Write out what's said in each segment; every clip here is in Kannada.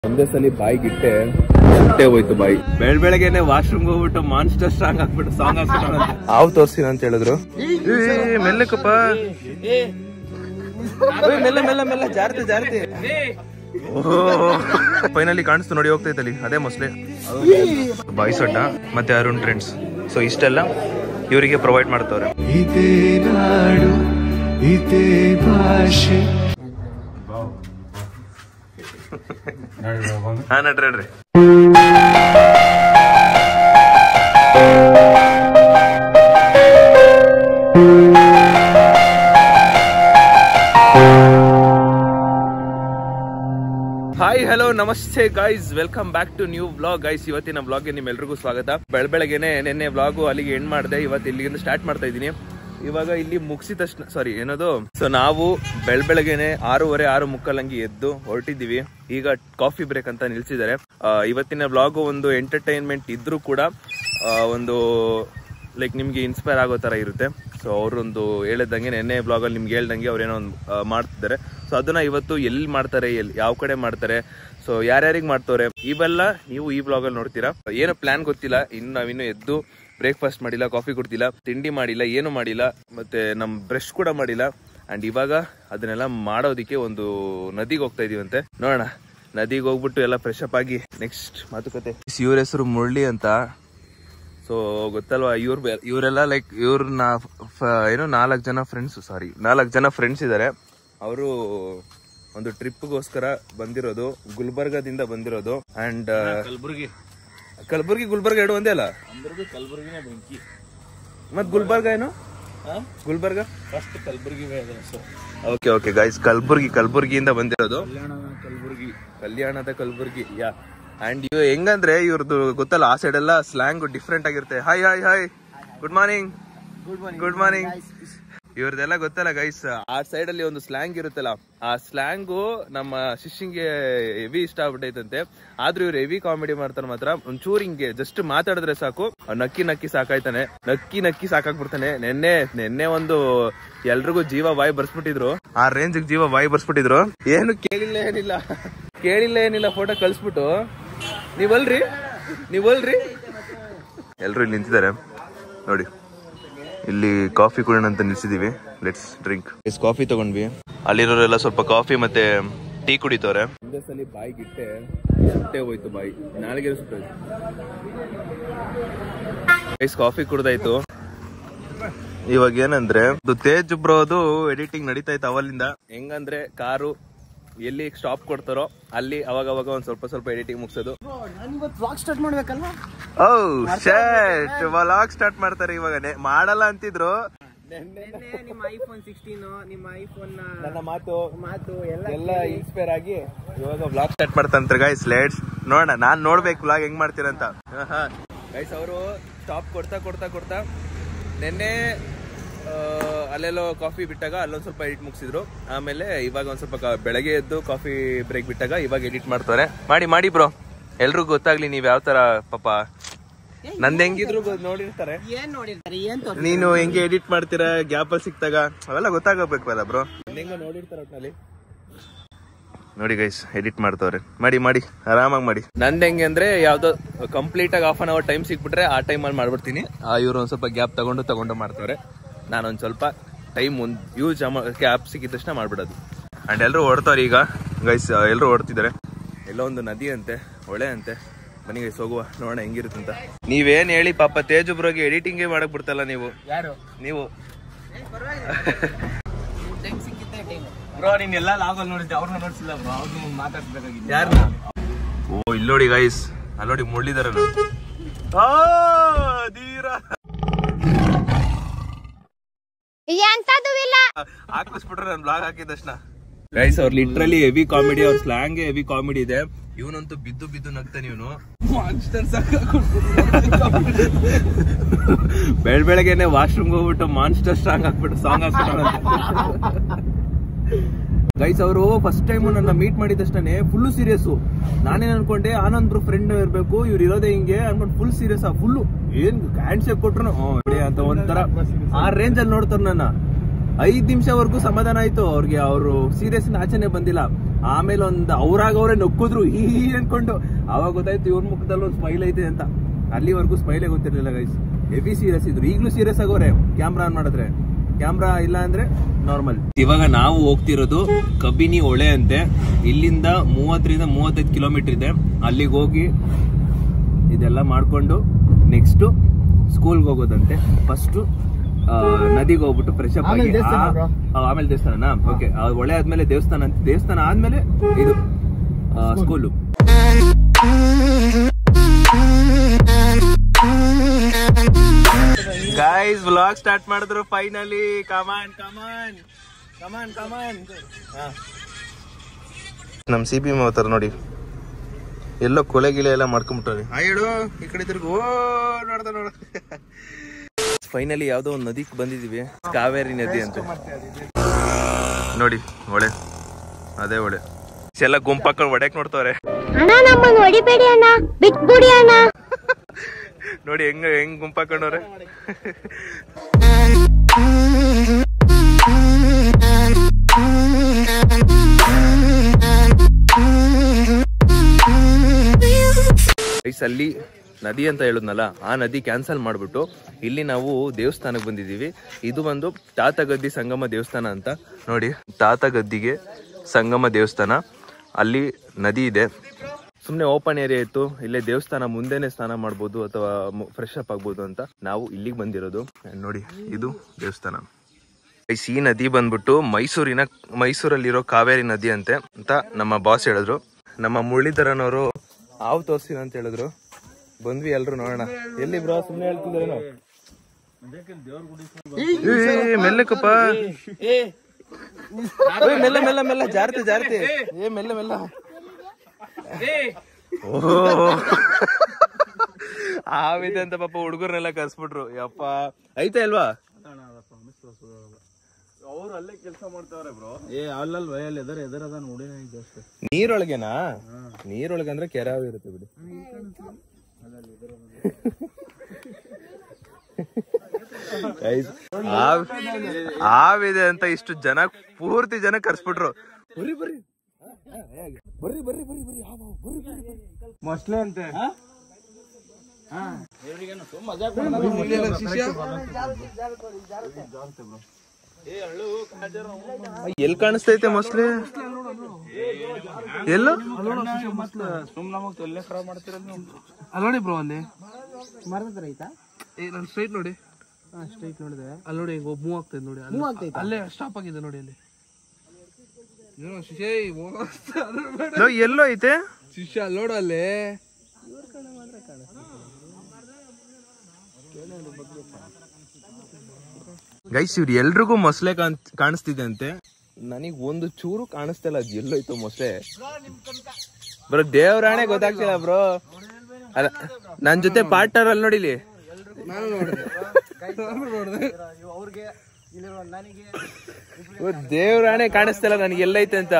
ಒಂದೇ ಸಲ ಬಾಯಿಗಿಟ್ಟೆ ಹೊಟ್ಟೆ ಹೋಯ್ತು ಬಾಯಿ ಬೆಳ್ ಬೆಳಗ್ಗೆನೆ ವಾಶ್ರೂಮ್ ಹೋಗ್ಬಿಟ್ಟು ಮಾನ್ಸ್ಟರ್ ಸ್ಟ್ರಾಂಗ್ ಹಾಕ್ಬಿಟ್ಟು ಸಾಂಗ್ ಹಾಕ್ಬಿಟ್ಟು ಹಾವು ತೋರ್ಸಿನ ಅಂತ ಹೇಳಿದ್ರು ಮೆಲ್ಲಕ್ಕಪ್ಪ ಮೆಲ್ಲ ಮೆಲ್ಲ ಮೆಲ್ಲ ಜಾರ್ತಿ ಜಾರ್ತಿ ಫೈನಲಿ ಕಾಣಿಸ್ತು ನೋಡಿ ಹೋಗ್ತೈತಲ್ಲಿ ಅದೇ ಮೊಸ್ಲೆ ಬಾಯ್ಸ್ ಅಡ್ಡ ಮತ್ತೆ ಅರುಣ್ ಟ್ರೆಂಡ್ಸ್ ಸೊ ಇಷ್ಟೆಲ್ಲ ಇವರಿಗೆ ಪ್ರೊವೈಡ್ ಮಾಡ್ತವ್ರೆ ಇದೇ ನಾಡು ಇದೇ ಭಾಷೆ ಹಾ ನಡ್ರಿ ನಡ್ರಿ ಹಾಯ್ ಹಲೋ ನಮಸ್ತೆ guys welcome back to new blog guys ಇವತ್ತಿನ ಬ್ಲಾಗ್ಗೆ ನಿಮ್ಮೆಲ್ರಿಗೂ ಸ್ವಾಗತ ಬೆಳ ಬೆಳಗ್ಗೆನೆ ನಿನ್ನೆ ಬ್ಲಾಗು ಅಲ್ಲಿಗೆ ಎಂಡ್ ಮಾಡಿದೆ ಇವತ್ತು ಇಲ್ಲಿಂದ ಸ್ಟಾರ್ಟ್ ಮಾಡ್ತಾ ಇದ್ದೀನಿ ಇವಾಗ ಇಲ್ಲಿ ಮುಗಿಸಿದ ತಕ್ಷಣ ಸಾರಿ ಏನದು ಸೊ ನಾವು ಬೆಳ ಬೆಳಗ್ಗೆನೆ ಆರೂವರೆ ಆರು ಮುಕ್ಕಲಂಗಿ ಎದ್ದು ಹೊರಟಿದ್ದೀವಿ ಈಗ ಕಾಫಿ ಬ್ರೇಕ್ ಅಂತ ನಿಲ್ಸಿದ್ದಾರೆ ಆ, ಇವತ್ತಿನ ಬ್ಲಾಗು ಒಂದು ಎಂಟರ್ಟೈನ್ಮೆಂಟ್ ಇದ್ರೂ ಕೂಡ ಆ, ಒಂದು ಲೈಕ್ ನಿಮ್ಗೆ ಇನ್ಸ್ಪೈರ್ ಆಗೋ ತರ ಇರುತ್ತೆ ಸೊ ಅವರೊಂದು ಹೇಳಿದಂಗೆ ನೆನ್ನೆ ಬ್ಲಾಗಲ್ಲಿ ನಿಮ್ಗೆ ಹೇಳ್ದಂಗೆ ಅವ್ರೇನೋ ಒಂದು ಆ, ಮಾಡ್ತಿದ್ದಾರೆ ಸೊ ಅದನ್ನ ಇವತ್ತು ಎಲ್ಲಿ ಮಾಡ್ತಾರೆ ಎಲ್ಲಿ ಯಾವ ಕಡೆ ಮಾಡ್ತಾರೆ ಸೊ ಯಾರ್ಯಾರಿಗೆ ಮಾಡ್ತವ್ರೆ ಇವೆಲ್ಲ ನೀವು ಈ ಬ್ಲಾಗಲ್ಲಿ ನೋಡ್ತೀರಾ ಏನೋ ಪ್ಲಾನ್ ಗೊತ್ತಿಲ್ಲ ಇನ್ನು ನಾವಿನ್ನು ಎದ್ದು ಬ್ರೇಕ್ಫಾಸ್ಟ್ ಮಾಡಿಲ್ಲ ಕಾಫಿ ಕುಡ್ತಿಲ್ಲ ತಿಂಡಿ ಮಾಡಿಲ್ಲ ಏನು ಮಾಡಿಲ್ಲ ಮತ್ತೆ ನಮ್ ಬ್ರಷ್ ಕೂಡ ಮಾಡಿಲ್ಲ ಅಂಡ್ ಇವಾಗ ಅದನ್ನೆಲ್ಲ ಮಾಡೋದಿಕ್ಕೆ ಒಂದು ನದಿಗೆ ಹೋಗ್ತಾ ಇದೀವಂತೆ ನೋಡೋಣ ನದಿಗೆ ಹೋಗ್ಬಿಟ್ಟು ಎಲ್ಲ ಫ್ರೆಶ್ ಅಪ್ ಆಗಿ ನೆಕ್ಸ್ಟ್ ಮಾತುಕತೆ ಇವ್ರ ಹೆಸರು ಮುರಳಿ ಅಂತ ಸೊ ಗೊತ್ತಲ್ವಾ ಇವ್ರ ಇವರೆಲ್ಲ ಲೈಕ್ ಇವ್ರನ್ನ ಏನು ನಾಲ್ಕು ಜನ ಫ್ರೆಂಡ್ಸ್ ಸಾರಿ ನಾಲ್ಕು ಜನ ಫ್ರೆಂಡ್ಸ್ ಇದ್ದಾರೆ ಅವರು ಒಂದು ಟ್ರಿಪ್ಗೋಸ್ಕರ ಬಂದಿರೋದು ಗುಲ್ಬರ್ಗದಿಂದ ಬಂದಿರೋದು ಅಂಡ್ ಕಲಬುರಗಿ ಕಲಬುರ್ಗಿ ಗುಲ್ಬರ್ಗ ಎರಡು ಒಂದೇ ಅಲ್ಲ ಅಂದ್ರದು ಕಲಬುರಗಿನೇ ಬೆಂಕಿ ಮತ್ ಗುಲ್ಬರ್ಗ ಏನು Gulbarga first Kalaburagi so okay okay guys Kalaburagi ಕಲಬುರ್ಗಿಯಿಂದ ಬಂದಿರೋದು ಕಲ್ಯಾಣ ಕಲಬುರಗಿ ಕಲ್ಯಾಣದ ಕಲಬುರ್ಗಿ ಯಾ ಅಂಡ್ ಇವ್ ಹೆಂಗಂದ್ರೆ ಇವ್ರದ್ದು ಗೊತ್ತಲ್ಲ ಆ ಸೈಡ್ ಎಲ್ಲ ಸ್ಲ್ಯಾಂಗ್ ಡಿಫ್ರೆಂಟ್ ಆಗಿರುತ್ತೆ hi hi hi good morning good morning ಇವ್ರದೆಲ್ಲ ಗೊತ್ತಲ್ಲ ಗೈಸ್ ಆ ಸೈಡ್ ಅಲ್ಲಿ ಒಂದು ಸ್ಲ್ಯಾಂಗ್ ಇರುತ್ತಲ್ಲ ಆ ಸ್ಲ್ಯಾಂಗು ನಮ್ಮ ಶಿಷ್ಯಂಗೆ ಹೆವಿ ಇಷ್ಟ ಆಗ್ಬಿಟ್ಟೈತಂತೆ ಆದ್ರೂ ಇವ್ರು ಹೆವಿ ಕಾಮಿಡಿ ಮಾಡ್ತಾರೆ ಮಾತ್ರ ಒಂಚೂರು ಹಿಂಗೆ ಜಸ್ಟ್ ಮಾತಾಡಿದ್ರೆ ಸಾಕು ಅವ್ನ್ ನಕ್ಕಿ ನಕ್ಕಿ ಸಾಕಾಯ್ತಾನೆ ನಕ್ಕಿ ನಕ್ಕಿ ಸಾಕಾಗ್ಬಿಡ್ತಾನೆ ನೆನ್ನೆ ನೆನ್ನೆ ಒಂದು ಎಲ್ರಿಗೂ ಜೀವ ಬಾಯಿ ಬರ್ಸ್ಬಿಟ್ಟಿದ್ರು ಆ ರೇಂಜ್ ಜೀವ ಬಾಯಿ ಬರ್ಸ್ಬಿಟ್ಟಿದ್ರು ಏನು ಕೇಳಿಲ್ಲ ಏನಿಲ್ಲ ಕೇಳಿಲ್ಲ ಏನಿಲ್ಲ ಫೋಟೋ ಕಳ್ಸ್ಬಿಟ್ಟು ನೀವಲ್ರಿ ನೀವಲ್ರಿ ಎಲ್ರು ಇಲ್ಲಿ ನಿಂತಿದ್ದಾರೆ ನೋಡಿ ಇಲ್ಲಿ ಕಾಫಿ ಕುಡಿಯೋಣ ಅಂತ ನಿಲ್ಸಿದೀವಿ ಲೆಟ್ಸ್ ಡ್ರಿಂಕ್ ಇಸ್ ಕಾಫಿ ತಗೊಂಡ್ವಿ ಅಲ್ಲಿರೋರೆಲ್ಲ ಸ್ವಲ್ಪ ಕಾಫಿ ಮತ್ತೆ ಟೀ ಕುಡಿತವ್ರೆ ಒಂದೇ ಸಲ ಬಾಯಿಗಿಟ್ಟೆ ಹೊಟ್ಟೆ ಹೋಯ್ತು ಬಾಯಿ ನಾಳೆಗೆ ಐಸ್ ಕಾಫಿ ಕುಡ್ದಾಯ್ತು ಇವಾಗ ಏನಂದ್ರೆ ಇದು ತೇಜ್ ಬ್ರೋದು ಎಡಿಟಿಂಗ್ ನಡೀತಾ ಇತ್ತು ಅವಲ್ಲಿಂದ ಹೆಂಗಂದ್ರೆ ಕಾರು ಎಲ್ಲಿ ಸ್ಟಾಪ್ ಕೊಡ್ತಾರೋ ಅಲ್ಲಿ ಅವಾಗ ಅವಾಗ ಒಂದ್ ಸ್ವಲ್ಪ ಸ್ವಲ್ಪ ಎಡಿಟಿಂಗ್ ಮುಗಿಸೋದು ಸ್ಟಾರ್ಟ್ ಮಾಡ್ಬೇಕಲ್ವಾ ಓ ಶಟ್ ವ್ಲಾಗ್ ಸ್ಟಾರ್ಟ್ ಮಾಡ್ತಾರೆ ಇವಾಗ ನೆ- ಮಾಡಲ್ಲ ಅಂತಿದ್ರು ನಿಮ್ಮ ಐಫೋನ್ ಸಿಕ್ಸ್ಟೀನ್ ನಿಮ್ಮ ಐಫೋನ್ ನನ್ನ ಮಾತು ಮಾತು ಎಲ್ಲ ಎಲ್ಲ ಇನ್ಸ್ಪೈರ್ ಆಗಿ ಇವಾಗ ಬ್ಲಾಗ್ ಸ್ಟಾರ್ಟ್ ಮಾಡ್ತಂತ್ರ ಗೈಸ್ ಲೇಟ್ಸ್ ನೋಡೋಣ ನಾನ್ ನೋಡ್ಬೇಕು ಬ್ಲಾಗ್ ಹೆಂಗ್ ಮಾಡ್ತೀರಂತ ಗೈಸ್ ಅವರು ಸ್ಟಾಪ್ ಕೊಡ್ತಾ ಕೊಡ್ತಾ ಕೊಡ್ತಾ ನಿನ್ನೆ ಆ, ಅಲ್ಲೆಲ್ಲೋ ಕಾಫಿ ಬಿಟ್ಟಾಗ ಅಲ್ಲೊಂದ್ ಸ್ವಲ್ಪ ಎಡಿಟ್ ಮುಗಿಸಿದ್ರು ಆಮೇಲೆ ಇವಾಗ ಒಂದ್ ಸ್ವಲ್ಪ ಕ- ಬೆಳಗ್ಗೆ ಎದ್ದು ಕಾಫಿ ಬ್ರೇಕ್ ಬಿಟ್ಟಾಗ ಇವಾಗ ಎಡಿಟ್ ಮಾಡ್ತಾರೆ ಮಾಡಿ ಮಾಡಿ ಬ್ರೋ ಎಲ್ರಿಗೂ ಗೊತ್ತಾಗ್ಲಿ ನೀವ್ ಯಾವ ತರ ಪಾಪ ನಂದ್ ಹೆಂಗಿದ್ರು ಗೊ- ನೋಡಿರ್ತಾರೆ ಏನ್ ನೋಡಿರ್ತಾರೆ ಏನ್ ತೋರ್ ನೀನು ಹೆಂಗೆ ಎಡಿಟ್ ಮಾಡ್ತೀರಾ ಗ್ಯಾಪ್ ಅಲ್ಲಿ ಸಿಕ್ತಾಗ ಅವೆಲ್ಲ ಗೊತ್ತಾಗಬೇಕಲ್ಲ ಬ್ರೋ ಹೆಂಗ ನೋಡಿರ್ತಾರ ಒಟ್ನಲ್ಲಿ ನೋಡಿ ಗೈಸ್ ಎಡಿಟ್ ಮಾಡ್ತವ್ರೆ ಮಾಡಿ ಮಾಡಿ ಆರಾಮಾಗಿ ಮಾಡಿ ನಂದ್ ಹೆಂಗೆ ಅಂದ್ರೆ ಯಾವ್ದೋ ಕಂಪ್ಲೀಟ್ ಆಗಿ ಹಾಫ್ ಅನ್ ಅವರ್ ಟೈಮ್ ಸಿಕ್ಬಿಟ್ರೆ ಆ ಟೈಮ್ ಅಲ್ಲಿ ಮಾಡ್ಬಿಡ್ತೀನಿ ಆ ಇವ್ರು ಒಂದ್ ಸ್ವಲ್ಪ ಗ್ಯಾಪ್ ತಗೊಂಡು ತಗೊಂಡು ಮಾಡ್ತವ್ರೆ ನಾನು ಒಂದ್ ಸ್ವಲ್ಪ ಟೈಮ್ ಒಂದ್ ಯೂಸ್ ಗ್ಯಾಪ್ ಸಿಕ್ಕಿದ ತಕ್ಷಣ ಮಾಡ್ಬಿಡೋದು ಅಂಡ್ ಎಲ್ರು ಓಡ್ತವ್ರೆ ಈಗ ಗೈಸ್ ಎಲ್ರು ಓಡ್ತಿದ್ದಾರೆ ಎಲ್ಲೋ ಒಂದು ನದಿ ಅಂತೆ ಹೊಳೆ ಅಂತೆ ಬನ್ನಿ ಗೈಸ್ ಹೋಗುವ ನೋಡೋಣ ಹೆಂಗಿರುತ್ತಂತ ನೀವೇನ್ ಹೇಳಿ ಪಾಪ ತೇಜು ಬ್ರೋಗೆ ಎಡಿಟಿಂಗೇ ಮಾಡಕ್ ಬಿಡ್ತಲ್ಲ ನೀವು ಯಾರು ನೀವು ಬ್ರೋ ನೀನ್ ಎಲ್ಲಾ ಲಾಗಲ್ ನೋಡಿದ್ದೆ ಅವ್ರನ್ನ ನೋಡ್ಸಿಲ್ಲ ಬ್ರೋ ಅವ್ರನ್ನ ಮಾತಾಡ್ಸ್ಬೇಕಾಗಿತ್ತು ಯಾರನ್ನ ಓ ಇಲ್ಲಿ ನೋಡಿ ಗೈಸ್ ಅಲ್ಲಿ ನೋಡಿ ಮುಳ್ಳಿದಾರ ಎಂತದು ಇಲ್ಲ ಹಾಕಿಸ್ಬಿಟ್ರೆ ನಾನು ಬ್ಲಾಗ್ ಹಾಕಿದ ತಕ್ಷಣ ಗೈಸ್ ಅವ್ರ ಲಿಟ್ರಲಿ ಹೆವಿ ಕಾಮಿಡಿ ಅವ್ರ ಸ್ಲಾಂಗ್ ಹೆವಿ ಕಾಮಿಡಿ ಇದೆ ಇವನಂತೂ ಬಿದ್ದು ಬಿದ್ದು ನಗ್ತಾನೆ ಇವನು ಬೆಳ್ ಬೆಳಗ್ಗೆನೆ ವಾಶ್ರೂಮ್ ಹೋಗ್ಬಿಟ್ಟು ಮಾನ್ಸ್ಟರ್ ಸ್ಟ್ರಾಂಗ್ ಹಾಕ್ಬಿಟ್ಟು ಸಾಂಗ್ ಹಾಕ್ಬಿಟ್ಟು ಗೈಸ್ ಅವರು ಫಸ್ಟ್ ಟೈಮ್ ನನ್ನ ಮೀಟ್ ಮಾಡಿದ ತಕ್ಷಣ ಫುಲ್ ಸೀರಿಯಸ್ ನಾನೇನ್ ಅನ್ಕೊಂಡೆ ಆನಂದ್ ಫ್ರೆಂಡ್ ಇರ್ಬೇಕು ಇವ್ರು ಇರೋದೇ ಹಿಂಗೆ ಅನ್ಕೊಂಡು ಫುಲ್ ಸೀರಿಯಸ್ ಫುಲ್ ಏನ್ ಹ್ಯಾಂಡ್ ಶೇಪ್ ಕೊಟ್ರು ಅಂತ ಒಂಥರ ಆ ರೇಂಜ್ ಅಲ್ಲಿ ನೋಡ್ತಾರ ನನ್ನ ಐದ್ ನಿಮಿಷವರೆಗೂ ಸಮಾಧಾನ ಆಯ್ತು ಅವ್ರಿಗೆ ಅವರು ಸೀರಿಯಸ್ ಆಚೆನೆ ಬಂದಿಲ್ಲ ಆಮೇಲೆ ಒಂದ್ ಅವ್ರಾಗ ಅವರೇ ನಕ್ಕಿದ್ರು ಈ ಅನ್ಕೊಂಡು ಅವಾಗ ಗೊತ್ತಾಯ್ತು ಇವ್ರ ಮುಖದಲ್ಲಿ ಒಂದು ಸ್ಮೈಲ್ ಐತೆ ಅಂತ ಅಲ್ಲಿವರೆಗೂ ಸ್ಮೈಲೇ ಗೊತ್ತಿರ್ಲಿಲ್ಲ ಗೈಸ್ ಹೆವಿ ಸೀರಿಯಸ್ ಇದ್ರು ಈಗಲೂ ಸೀರಿಯಸ್ ಆಗೋರೆ ಕ್ಯಾಮ್ರಾ ಆನ್ ಮಾಡಿದ್ರೆ ಕ್ಯಾಮ್ರಾ ಇಲ್ಲ ಅಂದ್ರೆ ನಾರ್ಮಲ್ ಇವಾಗ ನಾವು ಹೋಗ್ತಿರೋದು ಕಬಿನಿ ಹೊಳೆ ಅಂತೆ ಇಲ್ಲಿಂದ ಮೂವತ್ತರಿಂದ ಮೂವತ್ತೈದು ಕಿಲೋಮೀಟರ್ ಇದೆ ಅಲ್ಲಿಗೆ ಹೋಗಿ ಇದೆಲ್ಲ ಮಾಡ್ಕೊಂಡು ನೆಕ್ಸ್ಟ್ ಸ್ಕೂಲ್ಗೆ ಹೋಗೋದಂತೆ ಫಸ್ಟ್ ನದಿಗೆ ಹೋಗ್ಬಿಟ್ಟು ಫ್ರೆಶ್ ಅಪ್ ಆಗಿ ಆ- ಆ, ಆಮೇಲೆ ದೇವಸ್ಥಾನ ಓಕೆ ಒಳ್ಳೆ ಆದ್ಮೇಲೆ ದೇವಸ್ಥಾನ ಅಂತ ದೇವಸ್ಥಾನ ಆದ್ಮೇಲೆ ಇದು ಸ್ಕೂಲು ಗೈಸ್ ವ್ಲಾಗ್ ಸ್ಟಾರ್ಟ್ ಮಾಡಿದ್ರು finally come on come on come on come on ನಮ್ ಸಿ ಪಿ ಮಾತಾರ ನೋಡಿ ಎಲ್ಲೋ ಕೊಲೆ ಗಿಲೆ ಎಲ್ಲ ಮಾಡ್ಕೊಂಬಿಟ್ಟವ್ರಿ ಆ ಹೇಳು ಈ ಕಡೆ ತಿರುಗು ಓ ನೋಡ್ದ ನೋಡ ಫೈನಲಿ ಯಾವ್ದೋ ಒಂದು ನದಿಗೆ ಬಂದಿದೀವಿ ಕಾವೇರಿ ನದಿ ಅಂತ ನೋಡಿ ಹೊಳೆ ಅದೇ ಹೊಳೆ ಎಲ್ಲ ಗುಂಪಾಕೊಂಡು ಹೊಡೆಯಕ್ ನೋಡ್ತವ್ರೆ ಅಣ್ಣ ನಮ್ಮನ್ನು ಹೊಡಿಬೇಡಿ ಅಣ್ಣ ಬಿಟ್ಬಿಡಿ ಅಣ್ಣ ನೋಡಿ ಹೆಂಗ ಹೆಂಗ್ ಗುಂಪಾಕೊಂಡವ್ರೆ ಗೈಸ್ ಅಲ್ಲಿ ನದಿ ಅಂತ ಹೇಳಿದ್ನಲ್ಲ ಆ ನದಿ ಕ್ಯಾನ್ಸಲ್ ಮಾಡ್ಬಿಟ್ಟು ಇಲ್ಲಿ ನಾವು ದೇವಸ್ಥಾನಕ್ಕೆ ಬಂದಿದೀವಿ ಇದು ಒಂದು ತಾತಗದ್ದಿ ಸಂಗಮ ದೇವಸ್ಥಾನ ಅಂತ ನೋಡಿ ತಾತಗದ್ದಿಗೆ ಸಂಗಮ ದೇವಸ್ಥಾನ ಅಲ್ಲಿ ನದಿ ಇದೆ ಸುಮ್ಮನೆ ಓಪನ್ ಏರಿಯಾ ಇತ್ತು ಇಲ್ಲೇ ದೇವಸ್ಥಾನ ಮುಂದೆನೆ ಸ್ನಾನ ಮಾಡ್ಬೋದು ಅಥವಾ ಫ್ರೆಶ್ ಅಪ್ ಆಗ್ಬೋದು ಅಂತ ನಾವು ಇಲ್ಲಿಗೆ ಬಂದಿರೋದು ನೋಡಿ ಇದು ದೇವಸ್ಥಾನ ಗೈಸ್, ಈ ನದಿ ಬಂದ್ಬಿಟ್ಟು ಮೈಸೂರಿನ ಮೈಸೂರಲ್ಲಿರೋ ಕಾವೇರಿ ನದಿ ಅಂತೆ ಅಂತ ನಮ್ಮ ಬಾಸ್ ಹೇಳಿದ್ರು ನಮ್ಮ ಮುರಳೀಧರನವರು ಹಾವು ತೋರ್ಸಿನ ಅಂತ ಹೇಳಿದ್ರು ಬಂದ್ವಿ ಎಲ್ರು ನೋಡೋಣ ಎಲ್ಲಿ ಬ್ರೋ ಸುಮ್ಮನೆ ಹೇಳ್ತಿದ್ರೇನು ಏ, ಮೆಲ್ಲಕ್ಕಪ್ಪ ಏ, ಮೆಲ್ಲ ಮೆಲ್ಲ ಮೆಲ್ಲ ಜಾರತೆ ಜಾರತೆ ಏ ಮೆಲ್ಲ ಮೆಲ್ಲ ಓಹೋ ಆವಿದೆ ಅಂತ ಪಾಪ ಹುಡುಗರ್ನೆಲ್ಲ ಕರ್ಸ್ಬಿಟ್ರು ಯಪ್ಪ ಐತೆ ಅಲ್ವಾ ಏ ಅಲ್ಲಲ್ವ ಅಲ್ಲಿ ಎದರ್ ಎದರ್ ಅದ ನೋಡಿ ಅಷ್ಟೇ ನೀರೊಳಗೆನಾ ನೀರೊಳಗೆ ಅಂದ್ರೆ ಕೆರಾವ್ ಇರುತ್ತೆ ಬಿಡಿ Guys, ಆವ್- ಆವಿದೆ ಅಂತ ಇಷ್ಟು ಜನ ಪೂರ್ತಿ ಜನ ಕರ್ಸ್ಬಿಟ್ರು ಬರ್ರಿ ಬರ್ರಿ ಬರ್ರಿ ಬರ್ರಿ ಬರ್ರಿ ಬರ್ರಿ ಹಾವು, ಹಾವು, ಬರ್ರಿ ಬರ್ರಿ ಬರ್ರಿ ಮೊಸ್ಲೆ ಅಂತೆ ಎಲ್ ಕಾಣಿಸ್ತೈತೆ ಮೊಸ್ಲಿ ಎಲ್ಲೋ ಸುಮ್ ನಮಗ್ ತೊಲ್ಲೆ ಖರಾಬ್ ಮಾಡ್ತಿರೋದು ನೀವು ಅಲ್ಲಿ ನೋಡಿ ಬ್ರೋ ಅಲ್ಲಿ ಮರದ ಹತ್ರ ಐತಾ ಏ ನಾನು ಸ್ಟ್ರೈಟ್ ನೋಡಿ ಸ್ಟ್ರೈಟ್ ನೋಡಿದೆ ಅಲ್ಲಿ ನೋಡಿ ಈಗ ಮೂವ್ ಆಗ್ತದೆ ನೋಡಿ ಅಲ್ಲಿ. ಮೂವ್ ಆಗ್ತೈತಾ? ಅಲ್ಲೇ ಸ್ಟಾಪ್ ಆಗಿದೆ ನೋಡಿ ಅಲ್ಲಿ ಏನೋ ಶಿಷ್ಯ ಲೋ, ಎಲ್ಲೋ ಐತೆ ಶಿಷ್ಯ ಅಲ್ಲಿ ನೋಡು ಅಲ್ಲಿ ಗೈಸ್ ಇವ್ರು ಎಲ್ರಿಗೂ ಮೊಸಳೆ ಕಾಣ್ ಕಾಣಿಸ್ತಿದೆ ಅಂತೆ ನನಗ್ ಒಂದು ಚೂರು ಕಾಣಿಸ್ತಿಲ್ಲ ಅದು ಎಲ್ಲೋಯ್ತು ಮೊಸಳೆ ಬ್ರೋ ದೇವ್ರಾಣೆ ಗೊತ್ತಾಗ್ತಿಲ್ಲ ಬ್ರೋ ಅಲ್ಲ ನನ್ ಜೊತೆ ಪಾರ್ಟ್ನರ್ ಅಲ್ಲಿ ನೋಡಿಲಿ ನಾನು ನೋಡಿದೆ ಅವ್ರಿಗೆ ಇಲ್ಲಿರೋ ನನಗೆ ಓ, ದೇವ್ರಾಣೆ ಕಾಣಿಸ್ತಿಲ್ಲ ನನಗೆ ಎಲ್ಲೈತೆ ಅಂತ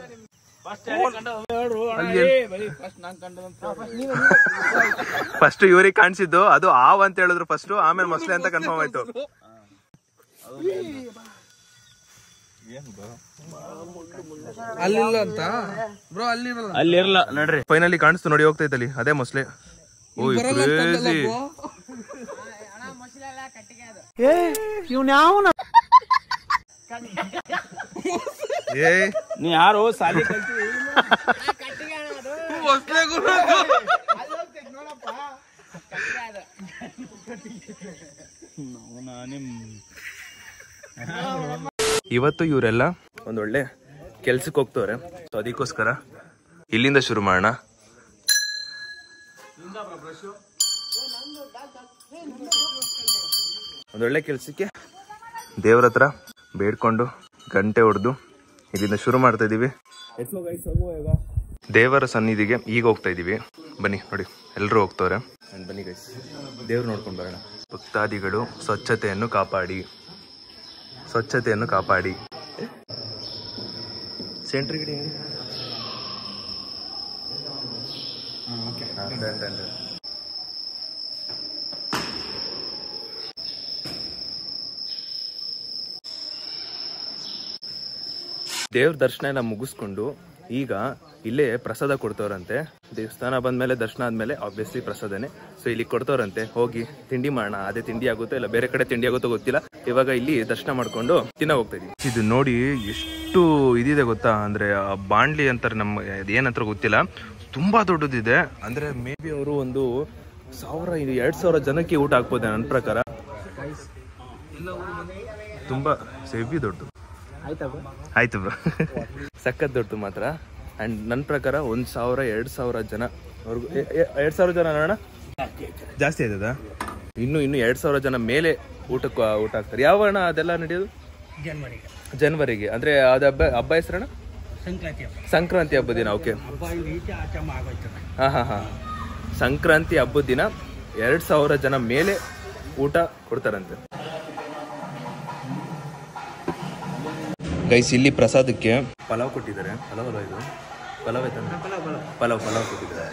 ಫಸ್ಟ್ ಇವ್ರಿಗೆ ಕಾಣಿಸಿದ್ದು ಅದು ಆವ್ ಅಂತ ಹೇಳಿದ್ರು ಫಸ್ಟ್ ಆಮೇಲೆ ಮೊಸಳೆ ಅಂತ ಕನ್ಫರ್ಮ್ ಆಯ್ತು ಅಲ್ಲಿಲ್ಲ ಅಂತ ಬ್ರೋ ಅಲ್ಲಿರಲ್ಲ ಅಲ್ಲಿ ಇರಲ್ಲ ನಡ್ರಿ ಫೈನಲಿ ಕಾಣಿಸ್ತು ನೋಡಿ ಹೋಗ್ತೈತಲ್ಲಿ ಅದೇ ಮೊಸಳೆ ಓಯ್ ಬರಲ್ಲ ಅಂತಂದಲ್ಲ crazy. ಬ್ರೋ. ಇವ್ನ ಯಾವನ ಏ ನೀ ಯಾರು ಸಾಲಿ ಕಲ್ತಿ ಮೊಸ್ಲೆ ಗುರು ಅದು. ನಿಮ್ ಇವತ್ತು ಇವರೆಲ್ಲ ಒಂದೊಳ್ಳೆ ಕೆಲ್ಸಕ್ಕೆ ಹೋಗ್ತವ್ರೆ ಸೊ ಅದಕ್ಕೋಸ್ಕರ ಇಲ್ಲಿಂದ ಶುರು ಮಾಡೋಣ ಒಂದೊಳ್ಳೆ ಕೆಲ್ಸಕ್ಕೆ ದೇವ್ರ ಹತ್ರ ಬೇಡ್ಕೊಂಡು ಗಂಟೆ ಹೊಡೆದು ಇಲ್ಲಿಂದ ಶುರು ಮಾಡ್ತಾ ಇದೀವಿ ದೇವರ ಸನ್ನಿಧಿಗೆ ಈಗ ಹೋಗ್ತಾ ಇದೀವಿ ಬನ್ನಿ ನೋಡಿ ಎಲ್ಲರೂ ಹೋಗ್ತವ್ರೆ And ಬನ್ನಿ ಗೈಸ್ ದೇವ್ರು ನೋಡ್ಕೊಂಡು ಬರೋಣ ಭಕ್ತಾದಿಗಳು ಸ್ವಚ್ಛತೆಯನ್ನು ಕಾಪಾಡಿ ಸ್ವಚ್ಛತೆಯನ್ನು ಕಾಪಾಡಿ ಸೆಂಟ್ರಿ ಗಿಡಿ ಹೆಂಗೆ? ಹಾ, done, done, done. ದೇವ್ರ ದರ್ಶನ ಎಲ್ಲ ಮುಗಿಸ್ಕೊಂಡು ಈಗ ಇಲ್ಲೇ ಪ್ರಸಾದ ಕೊಡ್ತವ್ರಂತೆ ದೇವಸ್ಥಾನ ಬಂದ್ಮೇಲೆ ದರ್ಶನ ಆದ್ಮೇಲೆ ಆಬ್ವಿಯಸ್ಲಿ ಪ್ರಸಾದನೆ ಸೊ ಇಲ್ಲಿ ಕೊಡ್ತವ್ರಂತೆ ಹೋಗಿ ತಿಂಡಿ ಮಾಡೋಣ ಅದೇ ತಿಂಡಿ ಆಗುತ್ತೋ ಇಲ್ಲ ಬೇರೆ ಕಡೆ ತಿಂಡಿ ಆಗುತ್ತೋ ಗೊತ್ತಿಲ್ಲ ಇವಾಗ ಇಲ್ಲಿ ದರ್ಶನ ಮಾಡ್ಕೊಂಡು ತಿನ್ನ ಹೋಗ್ತಾ ಇದೀವಿ ಇದು ನೋಡಿ ಎಷ್ಟು ಇದಿದೆ ಗೊತ್ತಾ ಅಂದ್ರೆ ಆ ಬಾಂಡ್ಲಿ ಅಂತಾರೆ ನಮ್ಮ ಏನಂತ ಗೊತ್ತಿಲ್ಲ ತುಂಬಾ ದೊಡ್ಡದಿದೆ ಅಂದ್ರೆ ಮೇ ಬಿ ಅವರು ಒಂದು ಸಾವಿರ ಇದು ಎರಡ್ ಸಾವಿರ ಜನಕ್ಕೆ ಊಟ ಹಾಕ್ಬೋದೆ ನನ್ನ ಪ್ರಕಾರ ತುಂಬಾ ಹೆವಿ ದೊಡ್ಡದು ಆಯ್ತಾ bro? ಆಯ್ತು ಬ್ರೋ ಸಖತ್ ದೊಡ್ಡದು ಮಾತ್ರ ಅಂಡ್ ನನ್ನ ಪ್ರಕಾರ ಒಂದ್ ಸಾವಿರ ಎರಡ್ ಸಾವಿರ ಜನ ಅವ್ರಿಗೂ ಎ- ಎ- ಎರಡ್ ಸಾವಿರ ಜನ ಅಣ್ಣ ಜಾಸ್ತಿ ಆಯ್ತದ ಇನ್ನು ಇನ್ನು ಎರಡ್ ಸಾವಿರ ಜನ ಮೇಲೆ ಊಟಕ್ಕೆ ಊಟ ಹಾಕ್ತಾರೆ ಯಾವ ಅಣ್ಣ ಅದೆಲ್ಲ ನಡೆಯೋದು ಜನವರಿಗೆ ಅಂದ್ರೆ ಅದ ಹಬ್ಬ ಹಬ್ಬ ಹೆಸರಣ್ಣ ಸಂಕ್ರಾಂತಿ ಹಬ್ಬದ ದಿನ ಓಕೆ ಹಾ ಹಾ ಹಾ ಸಂಕ್ರಾಂತಿ ಹಬ್ಬದ ದಿನ ಎರಡ್ ಸಾವಿರ ಜನ ಮೇಲೆ ಊಟ ಕೊಡ್ತಾರಂತೆ ಗೈಸ್ ಇಲ್ಲಿ ಪ್ರಸಾದಕ್ಕೆ ಪಲಾವ್ ಕೊಟ್ಟಿದ್ದಾರೆ ಪಲಾವ್ ಅಲ್ಲ ಇದು ಪಲಾವ್ ಆಯ್ತಾನೆ ಪಲಾವ್ ಪಲಾವ್ ಕೊಟ್ಟಿದ್ದಾರೆ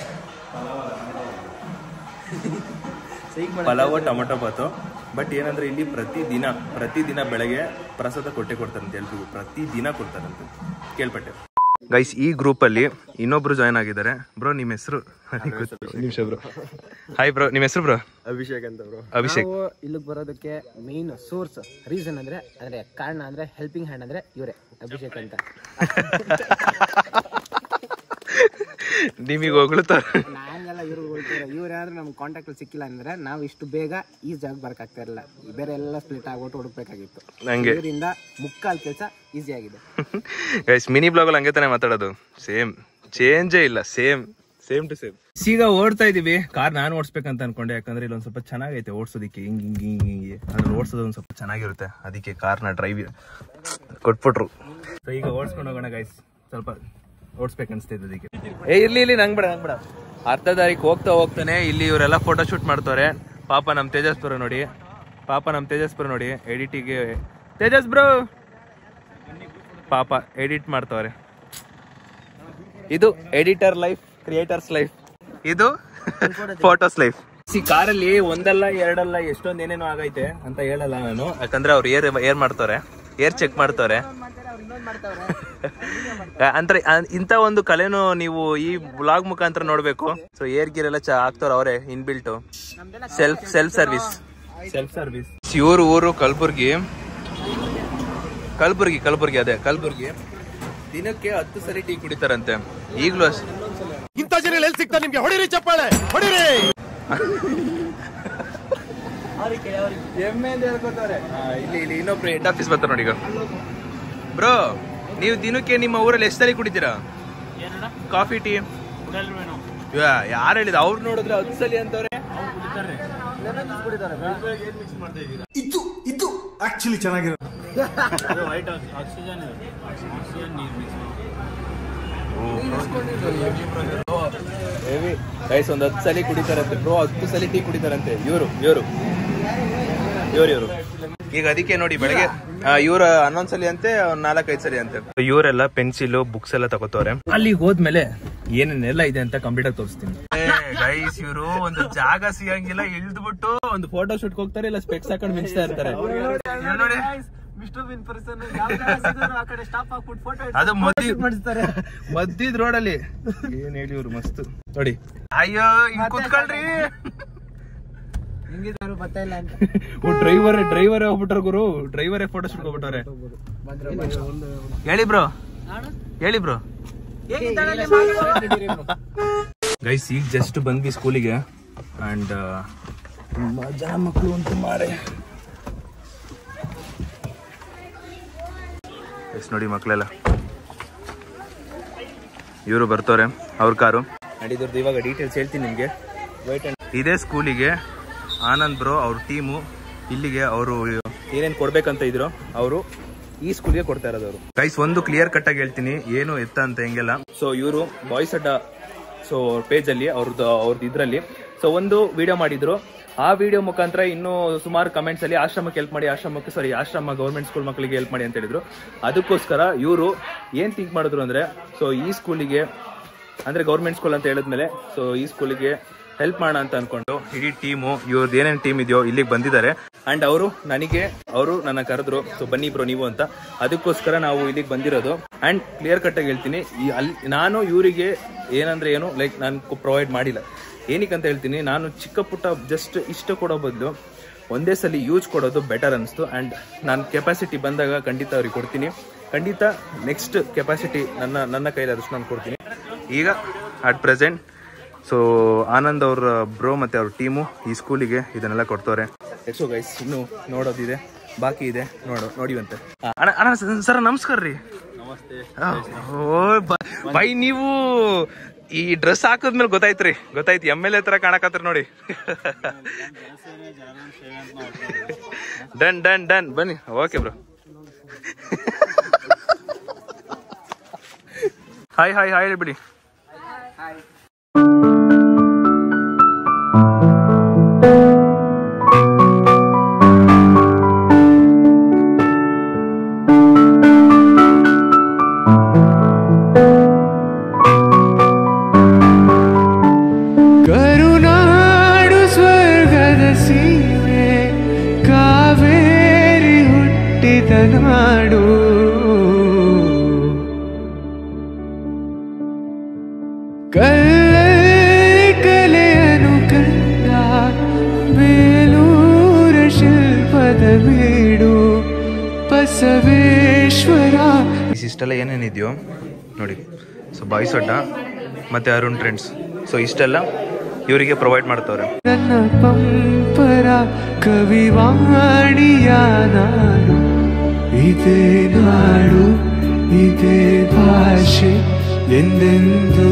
ಪಲಾವ್ ಟೊಮೊಟೊ ಬಾತು ಬಟ್ ಏನಂದ್ರೆ ಇಲ್ಲಿ ಪ್ರತಿ ದಿನ ಪ್ರತಿ ದಿನ ಬೆಳಗ್ಗೆ ಪ್ರಸಾದ ಕೊಟ್ಟೆ ಕೊಡ್ತಾರಂತೆ ಎಲ್ರಿಗೂ ಪ್ರತಿ ದಿನ ಕೊಡ್ತಾರಂತೆ ಕೇಳ್ಪಟ್ಟೆ ಗೈಸ್ ಈ ಗ್ರೂಪ್ ಅಲ್ಲಿ ಇನ್ನೊಬ್ರು ಜಾಯ್ನ್ ಆಗಿದ್ದಾರೆ ಬ್ರೋ ನಿಮ್ಮ ಹೆಸರು ನಿಮಿಷ ಬ್ರೋ ಹಾಯ್ ಬ್ರೋ ನಿಮ್ಮ ಹೆಸರು ಬ್ರೋ ಅಭಿಷೇಕ್ ಅಂತ ಬ್ರೋ ಅಭಿಷೇಕ್ ನಾವು ಇಲ್ಲಿಗೆ ಬರೋದಕ್ಕೆ ಮೇನ್ ಸೋರ್ಸ್ ರೀಸನ್ ಅಂದ್ರೆ ಅಂದ್ರೆ ಕಾರಣ ಅಂದ್ರೆ ಹೆಲ್ಪಿಂಗ್ ಹ್ಯಾಂಡ್ ಅಂದ್ರೆ ಇವರೇ ಅಭಿಷೇಕ್ ಅಂತ ನಿಮಗೆ ಹೊಗಳ್ತಾರೆ ನಾನೆಲ್ಲ ಇವ್ರು ಹೋಗ್ತಾರೆ ಇವ್ರು ಯಾರು ನಮ್ಗೆ ಕಾಂಟ್ಯಾಕ್ಟ್ ಸಿಕ್ಕಿಲ್ಲ ಅಂದ್ರೆ ನಾವು ಇಷ್ಟು ಬೇಗ ಈ ಜಾಗ ಬರಕಾಗ್ತಾ ಇರಲಿಲ್ಲ ಬೇರೆ ಎಲ್ಲ ಸ್ಪ್ಲಿಟ್ ಆಗ್ಬಿಟ್ಟು ಹುಡುಕ್ಬೇಕಾಗಿತ್ತು ನಂಗೆ ಇದರಿಂದ ಮುಕ್ಕಾಲ್ ಕೆಲಸ ಈಸಿ ಆಗಿದೆ ಗೈಸ್ ಮಿನಿ ಬ್ಲಾಗ್ ಅಲ್ಲಿ ಹಂಗೆ ತಾನೇ ಮಾತಾಡೋದು ಸೇಮ್ ಚೇಂಜೇ ಇಲ್ಲ ಸೇಮ್ ಸೇಮ್ ಟು ಸೇಮ್ ಈಗ ಓಡ್ತಾ ಇದೀವಿ ಕಾರ್ ನಾನು ಓಡಿಸ್ಬೇಕಂತ ಅನ್ಕೊಂಡೆ ಯಾಕಂದ್ರೆ ಇಲ್ಲಿ ಒಂದ್ ಸ್ವಲ್ಪ ಚೆನ್ನಾಗೈತೆ ಓಡಿಸೋದಿಕ್ಕೆ ಹಿಂಗ್ ಹಿಂಗ್ ಹಿಂಗ್ ಹಿಂಗೆ ಅದ್ರಲ್ಲಿ ಓಡಿಸೋದು ಒಂದ್ ಸ್ವಲ್ಪ ಚೆನ್ನಾಗಿರುತ್ತೆ ಅದಕ್ಕೆ ಕಾರ್ನ ಡ್ರೈವ್ ಕೊಟ್ಬಿಟ್ರು ಸೊ ಈಗ ಓಡಿಸ್ಕೊಂಡು ಹೋಗೋಣ ಗೈಸ್ ಸ್ವಲ್ಪ ಓಡಿಸ್ಬೇಕು ಅನ್ಸ್ತಿದೆ ಅದಕ್ಕೆ ಏ ಇರ್ಲಿ ಇಲ್ಲಿ ನಂಗ್ ಬೇಡ ನಂಗ್ ಬೇಡ ಅರ್ಧ ದಾರಿಗೆ ಹೋಗ್ತಾ ಹೋಗ್ತಾನೆ ಇಲ್ಲಿ ಇವರೆಲ್ಲ ಫೋಟೋ ಶೂಟ್ ಮಾಡ್ತಾರೆ ಪಾಪ ನಮ್ ತೇಜಸ್ ಬ್ರೋ ನೋಡಿ ಪಾಪ ನಮ್ ತೇಜಸ್ ಬ್ರೋ ನೋಡಿ ಎಡಿಟಿಗೆ ತೇಜಸ್ ಬ್ರೋ ಪಾಪ ಎಡಿಟ್ ಮಾಡ್ತವ್ರೆ ಇದು ಎಡಿಟರ್ ಲೈಫ್ ಕ್ರಿಯೇಟರ್ಸ್ ಲೈಫ್ ಇದು ಫೋಟೋಸ್ ಲೈಫ್ ಸಿ ಕಾರಲ್ಲಿ ಒಂದಲ್ಲ ಎರಡಲ್ಲ ಎಷ್ಟೊಂದ್ ಏನೇನೋ ಆಗೈತೆ ಅಂತ ಹೇಳಲ್ಲ ನಾನು ಯಾಕಂದ್ರೆ ಅವ್ರು ಏರ್ ಏರ್ ಮಾಡ್ತಾರೆ ಏರ್ ಚೆಕ್ ಮಾಡ್ತಾರೆ ಅಂದ್ರೆ ಅ- ಇಂಥ ಒಂದು ಕಲೆನು ನೀವು ಈ ಬ್ಲಾಗ್ ಮುಖಾಂತರ ನೋಡ್ಬೇಕು ಸೊ ಏರ್ ಗೀರ್ ಎಲ್ಲ ಚ- ಹಾಕ್ತಾರ ಅವರೇ inbuilt self self service self service ಇವ್ರ ಊರು ಕಲಬುರ್ಗಿ ಕಲಬುರ್ಗಿ ಕಲಬುರ್ಗಿ ಅದೇ ಕಲಬುರ್ಗಿ ದಿನಕ್ಕೆ ಹತ್ತು ಸರಿ ಟೀ ಕುಡಿತಾರಂತೆ ಈಗಲೂ ಅಷ್ಟೇ ಇಂಥ ಜನ ಎಲ್ಲಿ ಸಿಗ್ತಾರೆ ನಿಮ್ಗೆ ಹೊಡಿರಿ ಚಪ್ಪಾಳೆ ಹೊಡಿರಿ ಎಮ್ಮೆ ಅಂತ ಹೇಳ್ಕೊತಾರೆ ಇಲ್ಲಿ ಇಲ್ಲಿ ಇನ್ನೊಬ್ರು ಹೆಡ್ ಆಫೀಸ್ ಬರ್ತಾರೆ ನೋಡಿ ಈಗ ಬ್ರೋ ನೀವು ದಿನಕ್ಕೆ ನಿಮ್ಮ ಊರಲ್ಲಿ ಎಷ್ಟು ಸರಿ ಕುಡಿತೀರಾ ಕಾಫಿ ಟೀ ಯಾರು ಹೇಳಿದ ಅವ್ರು ನೋಡಿದ್ರೆ ಹತ್ತು ಸಲ ಅಂತವ್ರೆ ಇದು ಇದು ಆಕ್ಚುಲಿ ಚೆನ್ನಾಗಿರೋ ಗೈಸ್ ಒಂದ್ ಹತ್ತು ಸಲ ಕುಡಿತಾರಂತೆ ಬ್ರೋ ಹತ್ತು ಸಲ ಟೀ ಕುಡಿತಾರಂತೆ ಇವರು ಇವರು ಇವ್ರು ಇವರು ಈಗ ಅದಕ್ಕೆ ನೋಡಿ ಬೆಳಗ್ಗೆ ಇವ್ರ ಹನ್ನೊಂದ್ ಸಲ ಅಂತೆ ಒಂದ್ ನಾಲ್ಕೈದು ಸಲ ಅಂತೆ ಇವರೆಲ್ಲ ಪೆನ್ಸಿಲ್ ಬುಕ್ಸ್ ಎಲ್ಲ ತಗೋತವ್ರೆ ಅಲ್ಲಿ ಹೋದ್ಮೇಲೆ ಏನೇನೆಲ್ಲ ಇದೆ ಅಂತ ಕಂಪ್ಯೂಟರ್ ತೋರಿಸ್ತೀನಿ ಗೈಸ್ ಇವರು ಒಂದು ಜಾಗ ಸಿಗಂಗಿಲ್ಲ ಇಳ್ದು ಬಿಟ್ಟು ಒಂದು ಫೋಟೋ ಶೂಟ್ ಹೋಗ್ತಾರೆ ಇಲ್ಲ ಸ್ಪೆಕ್ಸ್ ಹಾಕೊಂಡು ಮಿಂಚ್ತಾ ಇರ್ತಾರೆ ಇವ್ರ್ ನೋಡಿ ಅದು ಮದ್ದಿ ಮದ್ದಿದ್ ರೋಡ್ ಅಲ್ಲಿ ಏನ್ ಹೇಳಿ ಇವ್ರು ಮಸ್ತ್ ನೋಡಿ ಅಯ್ಯೋ ಹಿಂಗ್ ಕುತ್ಕೊಳ್ರಿ ಬರ್ತಾ ಇಲ್ಲ ಅಂತ ಡ್ರೈವರ್ ಡ್ರೈವರ್ ಹೋಗ್ಬಿಟ್ರ ಗುರು ಡ್ರೈವರೇ ಫೋಟೋ ಶೂಟ್ ಹೋಗ್ಬಿಟ್ಟವ್ರೆ ಹೇಳಿ ಬ್ರೋ ಹೇಳಿ ಬ್ರೋ ಗೈಸ್ ಈಗ ಜಸ್ಟ್ ಬಂದ್ವಿ ಸ್ಕೂಲಿಗೆ ಅಂಡ್ ತುಂಬಾ ಜನ ಮಕ್ಕಳು ಅಂತ ಮಾರೆ ಎಸ್ ನೋಡಿ ಮಕ್ಕಳೆಲ್ಲ ಇವರು ಬರ್ತಾರೆ ಅವ್ರ ಕಾರು ನಡೀದ್ರದ್ದು ಇವಾಗ ಡೀಟೇಲ್ಸ್ ಹೇಳ್ತೀನಿ ನಿಮಗೆ ಇದೇ ಸ್ಕೂಲಿಗೆ ಆನಂದ್ ಬ್ರೋ ಅವ್ರ ಟೀಮು ಇಲ್ಲಿಗೆ ಅವರು ಏನೇನು ಕೊಡ್ಬೇಕಂತ ಇದ್ರು ಅವರು ಈ ಸ್ಕೂಲ್ಗೆ ಕೊಡ್ತಾ ಇರೋದು ಅವರು ಗೈಸ್ ಒಂದು ಕ್ಲಿಯರ್ ಕಟ್ ಆಗಿ ಹೇಳ್ತೀನಿ ಏನು ಎತ್ತ ಅಂತ ಹೆಂಗೆಲ್ಲ ಸೊ ಇವರು ಬಾಯ್ಸ್ ಅಡ್ಡ ಸೊ ಪೇಜ್ ಅಲ್ಲಿ ಅವ್ರದ್ದು ಅವ್ರದ್ದು ಇದ್ರಲ್ಲಿ ಸೊ ಒಂದು ವಿಡಿಯೋ ಮಾಡಿದ್ರು ಆ ವಿಡಿಯೋ ಮುಖಾಂತರ ಇನ್ನೂ ಸುಮಾರು ಕಮೆಂಟ್ಸ್ ಅಲ್ಲಿ ಆಶ್ರಮಕ್ಕೆ ಹೆಲ್ಪ್ ಮಾಡಿ ಆಶ್ರಮಕ್ಕೆ ಸಾರಿ ಆಶ್ರಮ ಗೌರ್ಮೆಂಟ್ ಸ್ಕೂಲ್ ಮಕ್ಕಳಿಗೆ ಹೆಲ್ಪ್ ಮಾಡಿ ಅಂತ ಹೇಳಿದ್ರು ಅದಕ್ಕೋಸ್ಕರ ಇವರು ಏನ್ ಥಿಂಕ್ ಮಾಡಿದ್ರು ಅಂದ್ರೆ ಸೊ ಈ ಸ್ಕೂಲಿಗೆ ಅಂದ್ರೆ ಗೌರ್ಮೆಂಟ್ ಸ್ಕೂಲ್ ಅಂತ ಹೇಳಿದ್ಮೇಲೆ ಸೊ ಈ ಸ್ಕೂಲಿಗೆ ಹೆಲ್ಪ್ ಮಾಡೋಣ ಅಂತ ಅನ್ಕೊಂಡು ಇಡೀ ಟೀಮು ಇವ್ರದ್ದು ಏನೇನು ಟೀಮ್ ಇದೆಯೋ ಇಲ್ಲಿಗೆ ಬಂದಿದ್ದಾರೆ ಆ್ಯಂಡ್ ಅವರು ನನಗೆ ಅವರು ನನ್ನ ಕರೆದ್ರು ಸೊ ಬನ್ನಿ ಬ್ರೋ ನೀವು ಅಂತ ಅದಕ್ಕೋಸ್ಕರ ನಾವು ಇಲ್ಲಿಗೆ ಬಂದಿರೋದು ಆ್ಯಂಡ್ ಕ್ಲಿಯರ್ ಕಟ್ಟಾಗಿ ಹೇಳ್ತೀನಿ ಈ ಅಲ್ಲಿ ನಾನು ಇವರಿಗೆ ಏನಂದ್ರೆ ಏನು ಲೈಕ್ ನಾನು ಪ್ರೊವೈಡ್ ಮಾಡಿಲ್ಲ ಏನಕ್ಕೆ ಅಂತ ಹೇಳ್ತೀನಿ ನಾನು ಚಿಕ್ಕ ಪುಟ್ಟ ಜಸ್ಟ್ ಇಷ್ಟ ಕೊಡೋ ಬದಲು ಒಂದೇ ಸಲ ಯೂಸ್ ಕೊಡೋದು ಬೆಟರ್ ಅನಿಸ್ತು ಆ್ಯಂಡ್ ನಾನು ಕೆಪಾಸಿಟಿ ಬಂದಾಗ ಖಂಡಿತ ಅವ್ರಿಗೆ ಕೊಡ್ತೀನಿ ಖಂಡಿತ ನೆಕ್ಸ್ಟ್ ಕೆಪಾಸಿಟಿ ನನ್ನ ನನ್ನ ಕೈಲಾದಷ್ಟು ನಾನು ಕೊಡ್ತೀನಿ ಈಗ ಅಟ್ ಪ್ರೆಸೆಂಟ್ ಸೊ ಆನಂದ್ ಅವ್ರ ಬ್ರೋ ಮತ್ತೆ ಅವ್ರ ಟೀಮು ಈ ಸ್ಕೂಲಿಗೆ ಇದನ್ನೆಲ್ಲ ಕೊಡ್ತವ್ರೆ ಎಕ್ಸೋ ಗೈಸ್ ಇನ್ನು ನೋಡೋದಿದೆ ಬಾಕಿ ಇದೆ ನೋಡು ನೋಡಿವಂತೆ ಆ, ಅಣ್ಣ ಅಣ್ಣ ಸರ್ ನಮಸ್ಕಾರ ರೀ ಓ ಬ- ಬೈ ನೀವು ಈ ಡ್ರೆಸ್ ಹಾಕಿದ್ಮೇಲೆ ಗೊತ್ತಾಯ್ತ್ರಿ ಗೊತ್ತಾಯ್ತು ಎಮ್ ಎಲ್ ಎ ತರ ಕಾಣಕತ್ರಿ ನೋಡಿ ಡನ್ ಡನ್ ಡನ್ ಬನ್ನಿ okay bro hi hi hi ಬಿಡಿ ಕರುನಾಡು ಸ್ವರ್ಗದ ಸೀಮೆ ಕಾವೇರಿ ಹುಟ್ಟಿದ ನಾಡು ಕಲ್ಲಲ್ಲಿ ಕಲೆಯನು ಕಂಡ ಬೇಲೂರ ಶಿಲ್ಪದ ಬೀಡು ಬಸವೇಶ್ವರ ಇಷ್ಟೆಲ್ಲ ಏನೇನಿದೆಯೋ ನೋಡಿ ಸೊ ಬಾಯ್ಸ್ ಅಡ್ಡ ಮತ್ತೆ ಅರುಣ್ ಟ್ರೆಂಡ್ಸ್ ಸೊ ಇಷ್ಟೆಲ್ಲ ಇವರಿಗೆ ಪ್ರೊವೈಡ್ ಮಾಡ್ತವ್ರೆ ನನ್ನ ಪಂಪರ ಕವಿವಾಣಿಯ ನಾಡು ಇದೇ ನಾಡು ಇದೇ ಭಾಷೆ ಎಂದೆಂದು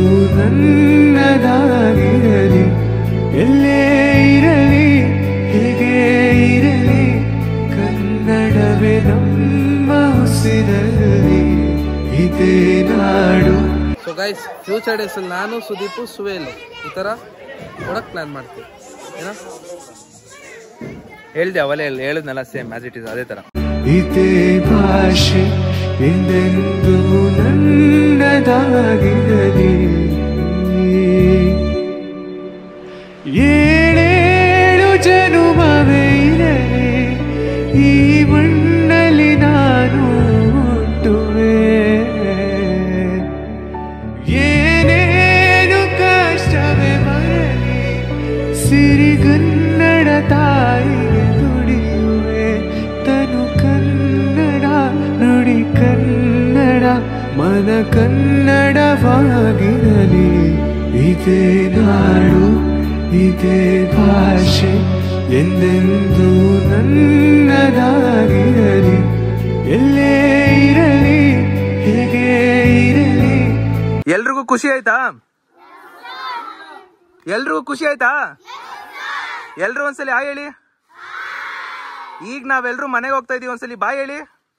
ನನ್ನದಾಗಿರಲಿ ಎಲ್ಲೇ ಇರಲಿ ಹೇಗೆ ಇರಲಿ ಕನ್ನಡವೇ ನಮ್ಮ ಉಸಿರಲ್ಲಿ ಇದೇ ನಾಡು ಸೊ ಗೈಸ್ ಫ್ಯೂಚರ್ ಡೇಸ್ ಅಲ್ಲಿ ನಾನು ಸುದೀಪು ಸುವೇಲ್ ಈ ತರ ಕೊಡಕ್ ಪ್ಲಾನ್ ಮಾಡ್ತೀವಿ ಏನೋ ಹೇಳ್ದೆ ಅವಲೇ ಹೇಳಿದ್ನಲ್ಲ ಸೇಮ್ ಆಸ್ ಇಟ್ ಇಸ್ ಅದೇ ತರ ಇದೇ ಭಾಷೆ ಎಂದೆಂದು ನನ್ನದಾಗಿರಲಿ ಏಳೇಳು ಜನುಮವೇ ಇರಲಿ ಈ ಮಣ್ಣಲ್ಲಿ ನಾನು ಹುಟ್ಟುವೆ ಏನೇನು ಕಷ್ಟವೇ ಬರಲಿ ಸಿರಿಗನ್ನಡ ತಾಯಿಗೆ ದುಡಿಯುವೆ ತನು ಕನ್ನಡ ನುಡಿ ಕನ್ನಡ ಮನ ಕನ್ನಡವಾಗಿರಲಿ ಇದೇ ನಾಡು ಇದೇ ಭಾಷೆ ಎಂದೆಂದು ನನ್ನದಾಗಿರಲಿ ಎಲ್ಲೇ ಇರಲಿ ಹೇಗೆ ಇರಲಿ ಎಲ್ರಿಗೂ ಖುಷಿ ಆಯ್ತಾ ಎಲ್ರಿಗೂ ಖುಷಿ ಆಯ್ತಾ ಎಲ್ರು ಒಂದ್ಸಲಿ ಆ ಹೇಳಿ ಈಗ ನಾವೆಲ್ರು ಮನೆಗೆ ಹೋಗ್ತಾ ಇದೀವಿ ಒಂದ್ಸಲಿ ಬಾಯ್ ಹೇಳಿ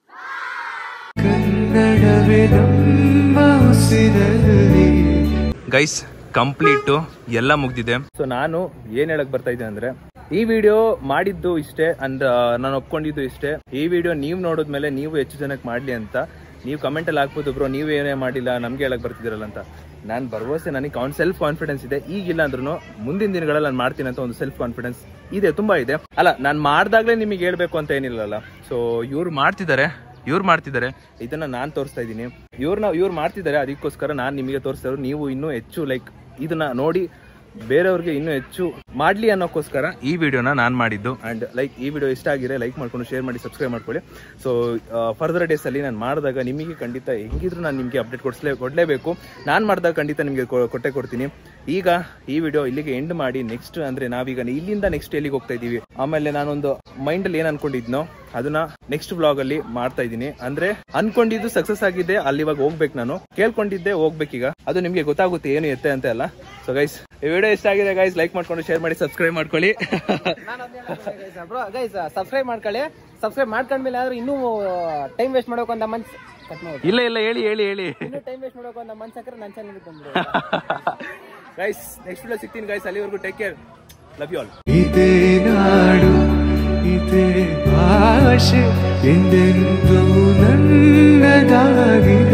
ಕನ್ನಡವೇ ನಮ್ಮ ಉಸಿರಲ್ಲಿ ಗೈಸ್ ಕಂಪ್ಲೀಟ್ ಎಲ್ಲ ಮುಗ್ದಿದೆ ಸೊ ನಾನು ಏನ್ ಹೇಳಕ್ ಬರ್ತಾ ಇದ್ದೆ ಅಂದ್ರೆ ಈ ವಿಡಿಯೋ ಮಾಡಿದ್ದು ಇಷ್ಟೇ ಅಂಡ್ ನಾನು ಒಪ್ಕೊಂಡಿದ್ದು ಇಷ್ಟೇ ಈ ವಿಡಿಯೋ ನೀವು ನೋಡಿದ್ಮೇಲೆ ನೀವು ಹೆಚ್ಚು ಜನಕ್ಕೆ ಮಾಡ್ಲಿ ಅಂತ ನೀವು ಕಮೆಂಟ್ ಅಲ್ಲಿ ಹಾಕ್ಬೋದು ಬ್ರೋ ನೀವು ಏನೇ ಮಾಡಿಲ್ಲ ನಮ್ಗೆ ಹೇಳಕ್ ಬರ್ತಿದ್ದೀರಲ್ಲ ಅಂತ ನಾನು ಭರವಸೆ ನನಗೆ ಕಾನ್ ಸೆಲ್ಫ್ ಕಾನ್ಫಿಡೆನ್ಸ್ ಇದೆ ಈಗಿಲ್ಲ ಅಂದ್ರೂ ಮುಂದಿನ ದಿನಗಳಲ್ಲಿ ನಾನು ಮಾಡ್ತೀನಿ ಅಂತ ಒಂದು ಸೆಲ್ಫ್ ಕಾನ್ಫಿಡೆನ್ಸ್ ಇದೆ ತುಂಬಾ ಇದೆ ಅಲ್ಲ ನಾನು ಮಾಡ್ದಾಗ್ಲೇ ನಿಮಗೆ ಹೇಳ್ಬೇಕು ಅಂತ ಏನಿಲ್ಲಲ್ಲ ಸೊ ಇವ್ರು ಮಾಡ್ತಿದ್ದಾರೆ ಇವ್ರು ಮಾಡ್ತಿದ್ದಾರೆ ಇದನ್ನ ನಾನು ತೋರಿಸ್ತಾ ಇದ್ದೀನಿ ಇವ್ರನ್ನ ಇವ್ರು ಮಾಡ್ತಿದ್ದಾರೆ ಅದಕ್ಕೋಸ್ಕರ ನಾನು ನಿಮಗೆ ತೋರಿಸ್ತಾ ಇರೋದು ನೀವು ಇನ್ನೂ ಹೆಚ್ಚು ಲೈಕ್ ಇದನ್ನ ನೋಡಿ ಬೇರೆಯವ್ರಿಗೆ ಇನ್ನೂ ಹೆಚ್ಚು ಮಾಡ್ಲಿ ಅನ್ನೋಕ್ಕೋಸ್ಕರ ಈ ವಿಡಿಯೋನ ನಾನು ಮಾಡಿದ್ದು ಅಂಡ್ ಲೈಕ್ ಈ ವಿಡಿಯೋ ಇಷ್ಟ ಆಗಿದೆ ಲೈಕ್ ಮಾಡ್ಕೊಂಡು ಶೇರ್ ಮಾಡಿ ಸಬ್ಸ್ಕ್ರೈಬ್ ಮಾಡ್ಕೊಳ್ಳಿ ಸೊ ಫರ್ದರ್ ಡೇಸ್ ಅಲ್ಲಿ ನಾನು ಮಾಡಿದಾಗ ನಿಮಗೆ ಖಂಡಿತ ಹೆಂಗಿದ್ರು ನಾನು ನಿಮಗೆ ಅಪ್ಡೇಟ್ ಕೊಡಿಸ್ಲೇ ಕೊಡಲೇಬೇಕು ನಾನು ಮಾಡಿದಾಗ ಖಂಡಿತ ನಿಮಗೆ ಕೊಟ್ಟೆ ಕೊಡ್ತೀನಿ ಈಗ ಈ ವಿಡಿಯೋ ಇಲ್ಲಿಗೆ ಎಂಡ್ ಮಾಡಿ ನೆಕ್ಸ್ಟ್ ಅಂದ್ರೆ ನಾವೀಗ ಇಲ್ಲಿಂದ ನೆಕ್ಸ್ಟ್ ಎಲ್ಲಿಗೆ ಹೋಗ್ತಾ ಇದೀವಿ ಆಮೇಲೆ ನಾನೊಂದು ಮೈಂಡ್ ಅಲ್ಲಿ ಏನ್ ಅನ್ಕೊಂಡಿದ್ನೋ ಅದನ್ನ ನೆಕ್ಸ್ಟ್ ಬ್ಲಾಗ್ ಅಲ್ಲಿ ಮಾಡ್ತಾ ಇದ್ದೀನಿ ಅಂದ್ರೆ ಅನ್ಕೊಂಡಿದ್ದು ಸಕ್ಸಸ್ ಆಗಿದೆ ಅಲ್ಲಿ ಇವಾಗ ಹೋಗ್ಬೇಕು ನಾನು ಕೇಳ್ಕೊಂಡಿದ್ದೆ ಹೋಗ್ಬೇಕೀಗ ಅದು ನಿಮ್ಗೆ ಗೊತ್ತಾಗುತ್ತೆ ಏನು ಎತ್ತೆ ಅಂತ ಅಲ್ಲ ಸೊ ಗೈಸ್ ಈ ವಿಡಿಯೋ ಇಷ್ಟ ಆಗಿದೆ ಗೈಸ್ ಲೈಕ್ ಮಾಡ್ಕೊಂಡು ಶೇರ್ ಮಾಡಿ ಸಬ್ಸ್ಕ್ರೈಬ್ ಮಾಡ್ಕೊಳ್ಳಿ ಬ್ರೋ ಗೈಸ್ ಸಬ್ಸ್ಕ್ರೈಬ್ ಮಾಡ್ಕೊಳ್ಳಿ ಸಬ್ಸ್ಕ್ರೈಬ್ ಮಾಡ್ಕೊಂಡ್ಮೇಲೆ ಆದ್ರೂ ಇನ್ನೂ ಟೈಮ್ ವೇಸ್ಟ್ ಮಾಡೋಕೆ ಅಂತ ಮನ್ಸ್ ಕಟ್ ಮಾಡಿ ಇಲ್ಲ ಇಲ್ಲ ಹೇಳಿ ಹೇಳಿ ಹೇಳಿ ಇನ್ನೂ ಟೈಮ್ ವೇಸ್ಟ್ ಮಾಡೋಕೆ ಅಂತ ಮನ್ಸ್ ಹಾಕ್ರೆ ನನ್ನ ಚಾನಲ್ ಬಂದ್ರು ಗೈಸ್ ನೆಕ್ಸ್ಟ್ ವಿಡಿಯೋ ಸಿಗ್ತೀನಿ ಗೈಸ್ ಅಲ್ಲಿವರೆಗೂ take care love you all ಇದೇ ನಾಡು ಇದೇ ಭಾಷೆ ಎಂದೆಂದು ನನ್ನದಾಗಿ